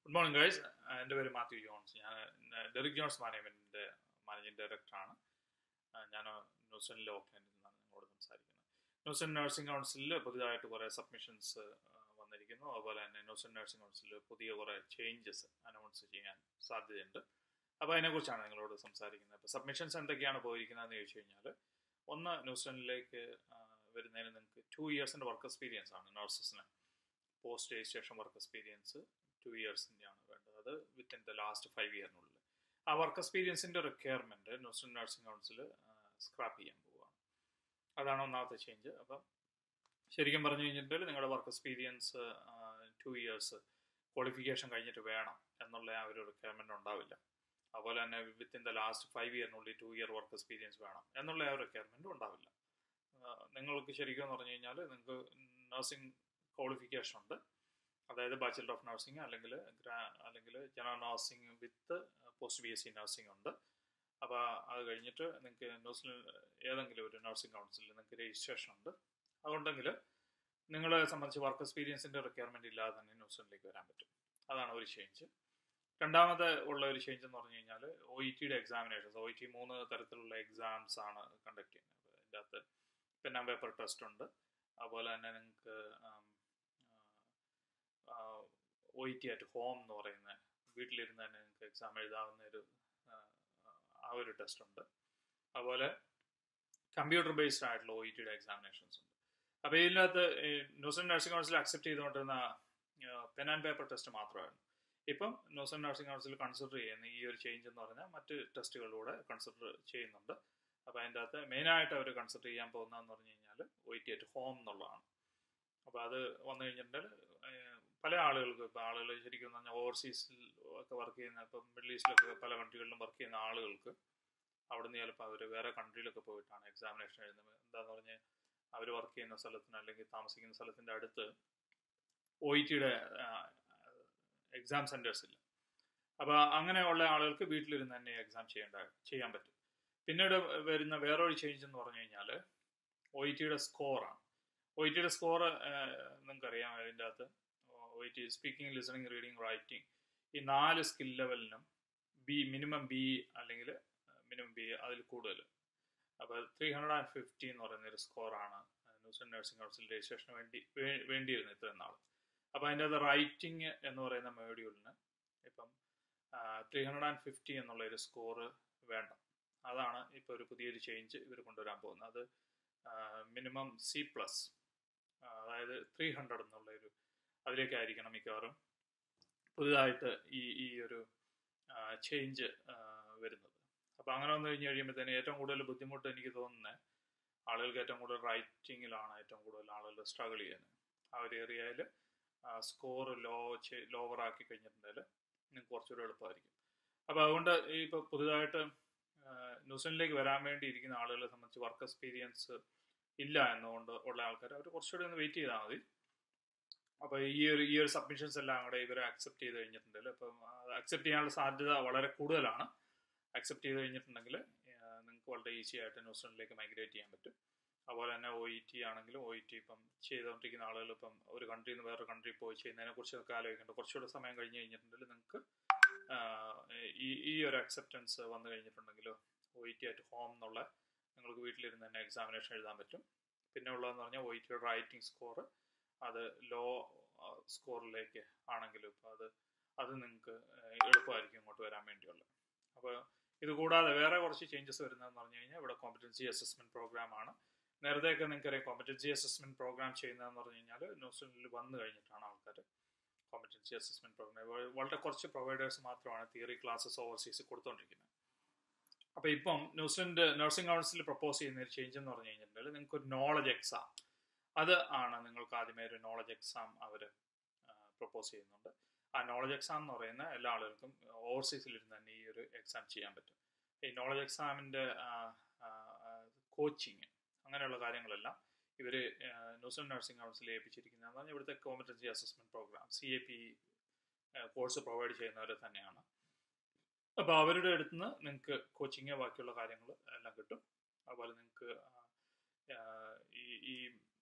Good morning guys എൻ്റെ പേര് Matthew Johns ഞാൻ ഡെറിക് ജോൺസ് മാനേജ്മെൻറ്റിൻ്റെ മാനേജിംഗ് ഡയറക്ടറാണ് ഞാൻ ന്യൂസിലൻഡിലെ ഓക്ലാൻഡിൽ നിന്നാണ് നിങ്ങളോട് സംസാരിക്കുന്നത് ന്യൂസിലൻഡ് നഴ്സിംഗ് കൗൺസിലിൽ പുതിയതായിട്ട് കുറേ സബ്മിഷൻസ് വന്നിരിക്കുന്നു അതുപോലെ തന്നെ ന്യൂസിലൻഡ് നഴ്സിംഗ് കൗൺസിലിൽ പുതിയ കുറേ ചേഞ്ചസ് അനൗൺസ് ചെയ്യാൻ സാധ്യതയുണ്ട് അപ്പോൾ അതിനെക്കുറിച്ചാണ് നിങ്ങളോട് സംസാരിക്കുന്നത് അപ്പോൾ സബ്മിഷൻസ് എന്തൊക്കെയാണ് പോയിരിക്കുന്നതെന്ന് ചോദിച്ചു കഴിഞ്ഞാൽ ഒന്ന് ന്യൂസിലൻഡിലേക്ക് വരുന്നതിന് നിങ്ങൾക്ക് ടു ഇയേഴ്സിൻ്റെ വർക്ക് എക്സ്പീരിയൻസ് ആണ് നഴ്സസിന് post registration work experience two ഇയേഴ്സിൻ്റെയാണ് വേണ്ടത് അത് വിത്തിൻ ദ ലാസ്റ്റ് ഫൈവ് ഇയറിനുള്ളിൽ ആ വർക്ക് എക്സ്പീരിയൻസിൻ്റെ requirement New Zealand nursing council scrap ചെയ്യാൻ പോവുകയാണ് അതാണ് ഒന്നാമത്തെ ചേഞ്ച് അപ്പം ശരിക്കും പറഞ്ഞു കഴിഞ്ഞിട്ടുണ്ടെങ്കിൽ നിങ്ങളുടെ work experience two years qualification കഴിഞ്ഞിട്ട് വേണം എന്നുള്ള ആ ഒരു റിക്വയർമെൻറ്റ് ഉണ്ടാവില്ല അതുപോലെ തന്നെ വിത്തിൻ ദ ലാസ്റ്റ് ഫൈവ് ഇയറിനുള്ളിൽ ടു ഇയർ വർക്ക് എക്സ്പീരിയൻസ് വേണം എന്നുള്ള ആ ഒരു റിക്വയർമെൻറ്റ് ഉണ്ടാവില്ല നിങ്ങൾക്ക് ശരിക്കും എന്ന് പറഞ്ഞു കഴിഞ്ഞാൽ നിങ്ങൾക്ക് നഴ്സിംഗ് ക്വാളിഫിക്കേഷൻ ഉണ്ട് അതായത് ബാച്ചിലർ ഓഫ് നഴ്സിംഗ് അല്ലെങ്കിൽ അല്ലെങ്കിൽ general nursing with post B S C nursing ഉണ്ട് അപ്പോൾ അത് കഴിഞ്ഞിട്ട് നിങ്ങൾക്ക് ന്യൂസിലൻഡ് ഏതെങ്കിലും ഒരു നഴ്സിംഗ് കൗൺസിലിൽ നിങ്ങൾക്ക് രജിസ്ട്രേഷൻ ഉണ്ട് അതുകൊണ്ടെങ്കിൽ നിങ്ങളെ സംബന്ധിച്ച് വർക്ക് എക്സ്പീരിയൻസിൻ്റെ റിക്വയർമെൻറ്റ് ഇല്ലാതെ തന്നെ ന്യൂസിലൻഡിലേക്ക് വരാൻ പറ്റും അതാണ് ഒരു ചേഞ്ച് രണ്ടാമത്തെ ഉള്ള ഒരു ചേഞ്ച് എന്ന് പറഞ്ഞു കഴിഞ്ഞാൽ ഒ ഇ ടിയുടെ എക്സാമിനേഷൻസ് ഒ ഇ ടി മൂന്ന് തരത്തിലുള്ള എക്സാംസ് ആണ് കണ്ടക്ട് ചെയ്യുന്നത് അതിൻ്റെ അകത്ത് പെൻ ആൻഡ് പേപ്പർ ടെസ്റ്റ് ഉണ്ട് അതുപോലെ തന്നെ നിങ്ങൾക്ക് O E T at home എന്ന് പറയുന്ന വീട്ടിലിരുന്ന് തന്നെ നിങ്ങൾക്ക് എക്സാം എഴുതാവുന്ന ഒരു ആ ഒരു ടെസ്റ്റ് ഉണ്ട് അതുപോലെ കമ്പ്യൂട്ടർ ബേസ്ഡ് ആയിട്ടുള്ള ഒ ഇ ടിയുടെ എക്സാമിനേഷൻസ് ഉണ്ട് അപ്പോൾ ഇതിനകത്ത് ന്യൂസിലൻഡ് നഴ്സിംഗ് കൗൺസിൽ അക്സെപ്റ്റ് ചെയ്തുകൊണ്ടിരുന്ന പെൻ ആൻഡ് പേപ്പർ ടെസ്റ്റ് മാത്രമായിരുന്നു ഇപ്പം ന്യൂസിലൻഡ് നഴ്സിംഗ് കൗൺസിൽ കൺസിഡർ ചെയ്യുന്ന ഈ ഒരു ചേഞ്ച് എന്ന് പറഞ്ഞാൽ മറ്റ് ടെസ്റ്റുകളിലൂടെ കൺസിഡർ ചെയ്യുന്നുണ്ട് അപ്പോൾ അതിൻ്റെ അകത്ത് മെയിനായിട്ട് അവർ കൺസിഡർ ചെയ്യാൻ പോകുന്നതെന്ന് പറഞ്ഞു കഴിഞ്ഞാൽ ഒ ടി അറ്റ് ഹോം എന്നുള്ളതാണ് അപ്പോൾ അത് വന്നു കഴിഞ്ഞിട്ടുണ്ടെങ്കിൽ പല ആളുകൾക്ക് ഇപ്പോൾ ആളുകൾ ശരിക്കും പറഞ്ഞാൽ ഓവർസീസിൽ ഒക്കെ വർക്ക് ചെയ്യുന്ന ഇപ്പം മിഡിൽ ഈസ്റ്റിലൊക്കെ പല കൺട്രികളിലും വർക്ക് ചെയ്യുന്ന ആളുകൾക്ക് അവിടുന്ന് ചിലപ്പോൾ അവർ വേറെ കൺട്രിയിലൊക്കെ പോയിട്ടാണ് എക്സാമിനേഷൻ എഴുതുന്നത് എന്താണെന്ന് പറഞ്ഞാൽ അവർ വർക്ക് ചെയ്യുന്ന സ്ഥലത്തിന് അല്ലെങ്കിൽ താമസിക്കുന്ന സ്ഥലത്തിൻ്റെ അടുത്ത് ഒ ഇ ടിയുടെ എക്സാം സെൻറ്റേഴ്സ് ഇല്ല അപ്പോൾ അങ്ങനെയുള്ള ആളുകൾക്ക് വീട്ടിലിരുന്ന് തന്നെ എക്സാം ചെയ്യേണ്ട ചെയ്യാൻ പറ്റും പിന്നീട് വരുന്ന വേറൊരു ചേഞ്ച് എന്ന് പറഞ്ഞു കഴിഞ്ഞാൽ ഒ ഇ ടിയുടെ സ്കോറാണ് ഒ ഇ ടിയുടെ സ്കോർ നിങ്ങൾക്കറിയാം അതിൻ്റെ അകത്ത് O E T speaking listening reading writing ഈ നാല് സ്കിൽ ലെവലിനും ബി മിനിമം ബി അല്ലെങ്കിൽ മിനിമം ബി അതിൽ കൂടുതൽ അപ്പോൾ ത്രീ ഹൺഡ്രഡ് ആൻഡ് ഫിഫ്റ്റി എന്ന് പറയുന്ന ഒരു സ്കോറാണ് ന്യൂസിലൻഡ് നഴ്സിംഗ് കൗൺസിൽ രജിസ്ട്രേഷന് വേണ്ടി വേണ്ടിയിരുന്നത് ഇത്രയും നാൾ അപ്പോൾ അതിൻ്റെ അത് റൈറ്റിംഗ് എന്ന് പറയുന്ന മോഡ്യൂളിന് ഇപ്പം ത്രീ ഹൺഡ്രഡ് ആൻഡ് ഫിഫ്റ്റി എന്നുള്ള ഒരു സ്കോർ വേണ്ട അതാണ് ഇപ്പോൾ ഒരു പുതിയൊരു ചേഞ്ച് ഇവർ കൊണ്ടുവരാൻ പോകുന്നത് അത് മിനിമം സി പ്ലസ് അതായത് ത്രീ ഹൺഡ്രഡ് എന്നുള്ള ഒരു അതിലേക്കായിരിക്കണം മിക്കവാറും പുതുതായിട്ട് ഈ ഈ ഒരു ചേഞ്ച് വരുന്നത് അപ്പോൾ അങ്ങനെ വന്നു കഴിഞ്ഞ് കഴിയുമ്പോഴത്തേന് ഏറ്റവും കൂടുതൽ ബുദ്ധിമുട്ട് എനിക്ക് തോന്നുന്നത് ആളുകൾക്ക് ഏറ്റവും കൂടുതൽ റൈറ്റിങ്ങിലാണ് ഏറ്റവും കൂടുതൽ ആളുകൾ സ്ട്രഗിൾ ചെയ്യുന്നത് ആ ഒരു ഏരിയയിൽ സ്കോർ ലോ ലോവർ ആക്കി കഴിഞ്ഞിട്ടുണ്ടെങ്കിൽ നിങ്ങൾക്ക് കുറച്ചുകൂടെ എളുപ്പമായിരിക്കും അപ്പോൾ അതുകൊണ്ട് ഇപ്പോൾ പുതുതായിട്ട് ന്യൂസിലൻഡിലേക്ക് വരാൻ വേണ്ടി ഇരിക്കുന്ന ആളുകളെ സംബന്ധിച്ച് വർക്ക് എക്സ്പീരിയൻസ് ഇല്ല എന്നുകൊണ്ട് ഉള്ള ആൾക്കാർ അവർ കുറച്ചുകൂടി ഒന്ന് വെയിറ്റ് ചെയ്താൽ മതി അപ്പോൾ ഈ ഒരു ഈ ഒരു സബ്മിഷൻസ് എല്ലാം കൂടെ ഇവർ അക്സെപ്റ്റ് ചെയ്ത് കഴിഞ്ഞിട്ടുണ്ടെങ്കിൽ അപ്പം അക്സെപ്റ്റ് ചെയ്യാനുള്ള സാധ്യത വളരെ കൂടുതലാണ് അക്സെപ്റ്റ് ചെയ്ത് കഴിഞ്ഞിട്ടുണ്ടെങ്കിൽ നിങ്ങൾക്ക് വളരെ ഈസി ആയിട്ട് ന്യൂസിലൻഡിലേക്ക് മൈഗ്രേറ്റ് ചെയ്യാൻ പറ്റും അതുപോലെ തന്നെ ഒ ഇ ടി ആണെങ്കിലും ഒ ഇ ടി ഇപ്പം ചെയ്തുകൊണ്ടിരിക്കുന്ന ആളുകൾ ഇപ്പം ഒരു കൺട്രിയിൽ നിന്ന് വേറൊരു കൺട്രി പോയി ചെയ്യുന്നതിനെ കുറിച്ചൊക്കെ ആലോചിക്കേണ്ട കുറച്ചുകൂടെ സമയം കഴിഞ്ഞ് കഴിഞ്ഞിട്ടുണ്ടെങ്കിൽ നിങ്ങൾക്ക് ഈ ഈ ഒരു അക്സെപ്റ്റൻസ് വന്നു കഴിഞ്ഞിട്ടുണ്ടെങ്കിൽ O E T at home എന്നുള്ള നിങ്ങൾക്ക് വീട്ടിലിരുന്ന് തന്നെ എക്സാമിനേഷൻ എഴുതാൻ പറ്റും പിന്നെ ഉള്ളതെന്ന് പറഞ്ഞാൽ ഒ ഇ ടിയുടെ റൈറ്റിംഗ് സ്കോർ അത് ലോ സ്കോറിലേക്ക് ആണെങ്കിലും ഇപ്പോൾ അത് അത് നിങ്ങൾക്ക് എളുപ്പമായിരിക്കും ഇങ്ങോട്ട് വരാൻ വേണ്ടിയുള്ളത് അപ്പോൾ ഇത് കൂടാതെ വേറെ കുറച്ച് ചേഞ്ചസ് വരുന്നതെന്ന് പറഞ്ഞു കഴിഞ്ഞാൽ ഇവിടെ കോമ്പറ്റൻസി അസസ്മെന്റ് പ്രോഗ്രാം ആണ് നേരത്തെയൊക്കെ നിങ്ങൾക്കറിയാം കോമ്പറ്റൻസി അസസ്മെന്റ് പ്രോഗ്രാം ചെയ്യുന്നതെന്ന് പറഞ്ഞു കഴിഞ്ഞാൽ ന്യൂസിലൻഡിൽ വന്നു കഴിഞ്ഞിട്ടാണ് ആൾക്കാർ കോമ്പറ്റൻസി അസസ്മെന്റ് പ്രോഗ്രാം വളരെ കുറച്ച് പ്രൊവൈഡേഴ്സ് മാത്രമാണ് തിയറി ക്ലാസ്സസ് ഓവർസീസ് കൊടുത്തുകൊണ്ടിരിക്കുന്നത് അപ്പോൾ ഇപ്പം ന്യൂസിലൻഡ് നഴ്സിംഗ് കൗൺസിൽ പ്രപ്പോസ് ചെയ്യുന്ന ഒരു ചേഞ്ച് എന്ന് പറഞ്ഞു കഴിഞ്ഞിട്ടുണ്ടെങ്കിൽ നിങ്ങൾക്ക് ഒരു നോളജ് എക്സാം അത് ആണ് നിങ്ങൾക്ക് ആദ്യമേ ഒരു നോളജ് എക്സാം അവർ പ്രപ്പോസ് ചെയ്യുന്നുണ്ട് ആ നോളജ് എക്സാം എന്ന് പറയുന്ന എല്ലാ ആളുകൾക്കും ഓവർസീസിലിരുന്ന് തന്നെ ഈ ഒരു എക്സാം ചെയ്യാൻ പറ്റും ഈ നോളജ് എക്സാമിൻ്റെ കോച്ചിങ് അങ്ങനെയുള്ള കാര്യങ്ങളെല്ലാം ഇവർ ന്യൂസിലൻഡ് നഴ്സിംഗ് കൗൺസിൽ ഏൽപ്പിച്ചിരിക്കുന്നതെന്ന് പറഞ്ഞാൽ ഇവിടുത്തെ competency assessment programme C A P course provide ചെയ്യുന്നവർ തന്നെയാണ് അപ്പോൾ അവരുടെ അടുത്ത് നിന്ന് നിങ്ങൾക്ക് കോച്ചിങ് ബാക്കിയുള്ള കാര്യങ്ങൾ എല്ലാം കിട്ടും അതുപോലെ നിങ്ങൾക്ക് ഈ ഈ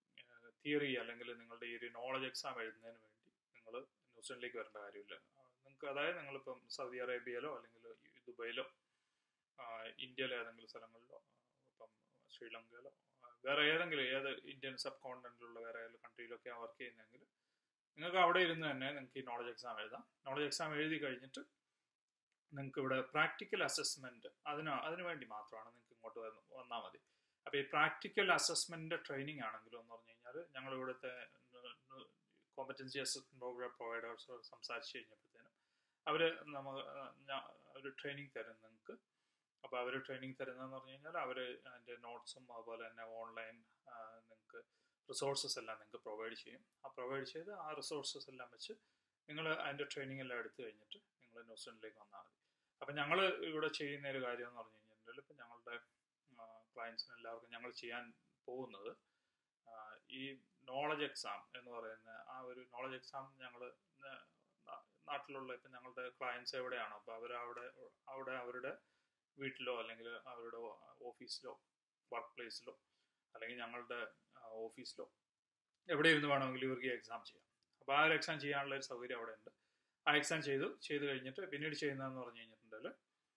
തിയറി അല്ലെങ്കിൽ നിങ്ങളുടെ ഈ ഒരു നോളജ് എക്സാം എഴുതുന്നതിന് വേണ്ടി നിങ്ങൾ ന്യൂസിലൻഡിലേക്ക് വരേണ്ട കാര്യമില്ല നിങ്ങൾക്ക് അതായത് നിങ്ങളിപ്പം സൗദി അറേബ്യയിലോ അല്ലെങ്കിൽ ദുബൈയിലോ ഇന്ത്യയിലെ ഏതെങ്കിലും സ്ഥലങ്ങളിലോ ഇപ്പം ശ്രീലങ്കയിലോ വേറെ ഏതെങ്കിലും ഏത് ഇന്ത്യൻ സബ് കോണ്ടിനെന്റിലുള്ള വേറെ ഏതെങ്കിലും കൺട്രിയിലൊക്കെ വർക്ക് ചെയ്യുന്നതെങ്കിൽ നിങ്ങൾക്ക് അവിടെ ഇരുന്ന് തന്നെ നിങ്ങൾക്ക് ഈ നോളജ് എക്സാം എഴുതാം നോളജ് എക്സാം എഴുതി കഴിഞ്ഞിട്ട് നിങ്ങൾക്ക് ഇവിടെ പ്രാക്ടിക്കൽ അസസ്മെന്റ് അതിന് അതിനു വേണ്ടി മാത്രമാണ് നിങ്ങൾക്ക് ഇങ്ങോട്ട് വന്നാൽ മതി അപ്പോൾ ഈ പ്രാക്ടിക്കൽ അസസ്മെന്റ് ട്രെയിനിങ് ആണെങ്കിലും എന്ന് പറഞ്ഞു കഴിഞ്ഞാൽ ഞങ്ങൾ ഇവിടുത്തെ കോമ്പറ്റൻസി അസസ്മെന്റ് പ്രോഗ്രാം പ്രൊവൈഡേഴ്സ് സംസാരിച്ച് കഴിഞ്ഞപ്പോഴത്തേനും അവർ നമ്മ ഒരു ട്രെയിനിങ് തരും നിങ്ങൾക്ക് അപ്പോൾ അവർ ട്രെയിനിങ് തരുന്നതെന്ന് പറഞ്ഞു കഴിഞ്ഞാൽ അവർ അതിൻ്റെ നോട്ട്സും അതുപോലെ തന്നെ ഓൺലൈൻ നിങ്ങൾക്ക് റിസോഴ്സസ് എല്ലാം നിങ്ങൾക്ക് പ്രൊവൈഡ് ചെയ്യും ആ പ്രൊവൈഡ് ചെയ്ത് ആ റിസോഴ്സസ് എല്ലാം വെച്ച് നിങ്ങൾ അതിൻ്റെ ട്രെയിനിങ് എല്ലാം എടുത്തു കഴിഞ്ഞിട്ട് നിങ്ങൾ ന്യൂസിലൻഡിലേക്ക് വന്നാൽ മതി അപ്പം ഞങ്ങൾ ഇവിടെ ചെയ്യുന്ന ഒരു കാര്യം എന്ന് പറഞ്ഞു കഴിഞ്ഞാൽ ഇപ്പം ഞങ്ങളുടെ ക്ലയൻസിന് എല്ലാവർക്കും ഞങ്ങൾ ചെയ്യാൻ പോകുന്നത് ഈ നോളജ് എക്സാം എന്ന് പറയുന്ന ആ ഒരു നോളജ് എക്സാം ഞങ്ങൾ നാട്ടിലുള്ള ഇപ്പം ഞങ്ങളുടെ ക്ലയൻസ് എവിടെയാണോ അപ്പോൾ അവർ അവിടെ അവിടെ അവരുടെ വീട്ടിലോ അല്ലെങ്കിൽ അവരുടെ ഓഫീസിലോ വർക്ക് പ്ലേസിലോ അല്ലെങ്കിൽ ഞങ്ങളുടെ ഓഫീസിലോ എവിടെ ഇരുന്ന് വേണമെങ്കിലും ഇവർക്ക് എക്സാം ചെയ്യാം അപ്പോൾ ആ ഒരു എക്സാം ചെയ്യാനുള്ള ഒരു സൗകര്യം അവിടെ ഉണ്ട് ആ എക്സാം ചെയ്തു ചെയ്ത് കഴിഞ്ഞിട്ട് പിന്നീട് ചെയ്യുന്നതെന്ന് പറഞ്ഞു കഴിഞ്ഞിട്ടുണ്ടെങ്കിൽ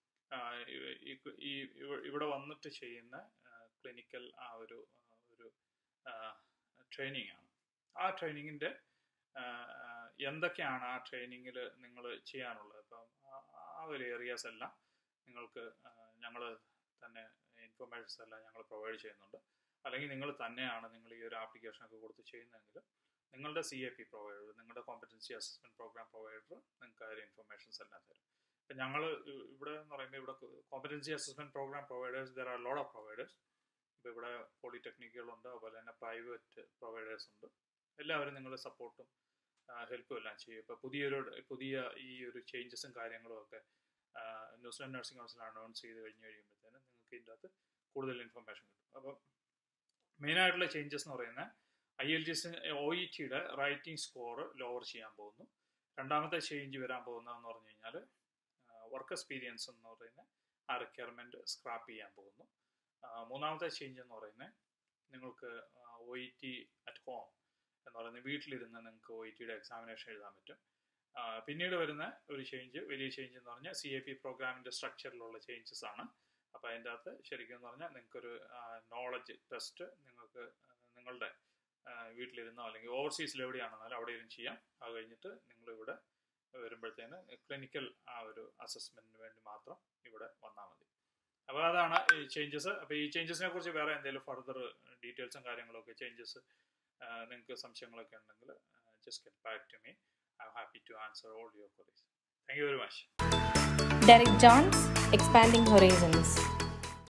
ഈ ഇവിടെ വന്നിട്ട് ചെയ്യുന്ന ക്ലിനിക്കൽ ആ ഒരു ഒരു ട്രെയിനിങ് ആണ് ആ ട്രെയിനിങ്ങിൻ്റെ എന്തൊക്കെയാണ് ആ ട്രെയിനിങ്ങിൽ നിങ്ങൾ ചെയ്യാനുള്ളത് അപ്പം ആ ഒരു ഏരിയാസ് എല്ലാം നിങ്ങൾക്ക് ഞങ്ങൾ തന്നെ ഇൻഫർമേഷൻസ് എല്ലാം ഞങ്ങൾ പ്രൊവൈഡ് ചെയ്യുന്നുണ്ട് അല്ലെങ്കിൽ നിങ്ങൾ തന്നെയാണ് നിങ്ങൾ ഈ ഒരു ആപ്ലിക്കേഷൻ ഒക്കെ കൊടുത്ത് ചെയ്യുന്നതെങ്കിൽ നിങ്ങളുടെ സി എ പി പ്രൊവൈഡർ നിങ്ങളുടെ കോമ്പറ്റൻസി അസസ്മെന്റ് പ്രോഗ്രാം പ്രൊവൈഡർ നിങ്ങൾക്ക് ആ ഒരു ഇൻഫർമേഷൻസ് എല്ലാം തരും ഇപ്പം ഞങ്ങൾ ഇവിടെ എന്ന് പറയുമ്പോൾ ഇവിടെ competency assessment programme providers there are load of providers ഇപ്പോൾ ഇവിടെ പോളിടെക്നിക്കുകളുണ്ട് അതുപോലെ തന്നെ പ്രൈവറ്റ് പ്രൊവൈഡേഴ്സ് ഉണ്ട് എല്ലാവരും നിങ്ങളുടെ സപ്പോർട്ടും ഹെൽപ്പും എല്ലാം ചെയ്യും ഇപ്പോൾ പുതിയൊരു പുതിയ ഈ ഒരു ചേഞ്ചസും കാര്യങ്ങളും ഒക്കെ ന്യൂസിലാൻഡ് നഴ്സിംഗ് കൗൺസിൽ അനൗൺസ് ചെയ്ത് കഴിഞ്ഞ് കഴിയുമ്പോഴത്തേനും നിങ്ങൾക്ക് ഇതിൻ്റെ അകത്ത് കൂടുതൽ ഇൻഫർമേഷൻ കിട്ടും അപ്പം മെയിനായിട്ടുള്ള ചേഞ്ചസ് എന്ന് പറയുന്നത് I E L T S E ടിയുടെ റൈറ്റിംഗ് സ്കോർ ലോവർ ചെയ്യാൻ പോകുന്നു രണ്ടാമത്തെ ചേഞ്ച് വരാൻ പോകുന്നതെന്ന് പറഞ്ഞു കഴിഞ്ഞാൽ വർക്ക് എക്സ്പീരിയൻസ് എന്ന് പറയുന്ന ആ റിക്വയർമെൻറ്റ് സ്ക്രാപ്പ് ചെയ്യാൻ പോകുന്നു മൂന്നാമത്തെ ചേഞ്ച് എന്ന് പറയുന്നത് നിങ്ങൾക്ക് O E T at home എന്ന് പറയുന്നത് വീട്ടിലിരുന്ന് നിങ്ങൾക്ക് ഒ ഇ ടിയുടെ എക്സാമിനേഷൻ എഴുതാൻ പറ്റും പിന്നീട് വരുന്ന ഒരു ചേഞ്ച് വലിയ ചേഞ്ച് എന്ന് പറഞ്ഞാൽ സി എ പി പ്രോഗ്രാമിൻ്റെ സ്ട്രക്ചറിലുള്ള ചേഞ്ചസ് ആണ് അപ്പോൾ അതിൻ്റെ അകത്ത് ശരിക്കും എന്ന് പറഞ്ഞാൽ നിങ്ങൾക്കൊരു നോളജ് ടെസ്റ്റ് നിങ്ങൾക്ക് നിങ്ങളുടെ വീട്ടിലിരുന്നോ അല്ലെങ്കിൽ ഓവർസീസിൽ എവിടെയാണെന്നാലും അവിടെ ഇരുന്ന് ചെയ്യാം അത് കഴിഞ്ഞിട്ട് നിങ്ങൾ ഇവിടെ വരുമ്പോഴത്തേന് ക്ലിനിക്കൽ ആ ഒരു അസസ്മെന്റിന് വേണ്ടി മാത്രം ഇവിടെ വന്നാൽ മതി അപ്പോൾ അതാണ് ഈ ചേഞ്ചസ് അപ്പോൾ ഈ ചേഞ്ചസിനെ കുറിച്ച് വേറെ എന്തെങ്കിലും ഫർദർ ഡീറ്റെയിൽസും കാര്യങ്ങളൊക്കെ ചേഞ്ചസ് നിങ്ങൾക്ക് സംശയങ്ങളൊക്കെ ഉണ്ടെങ്കിൽ just get back to me I'm happy to answer all your queries thank you very much Derek Johns, Expanding Horizons.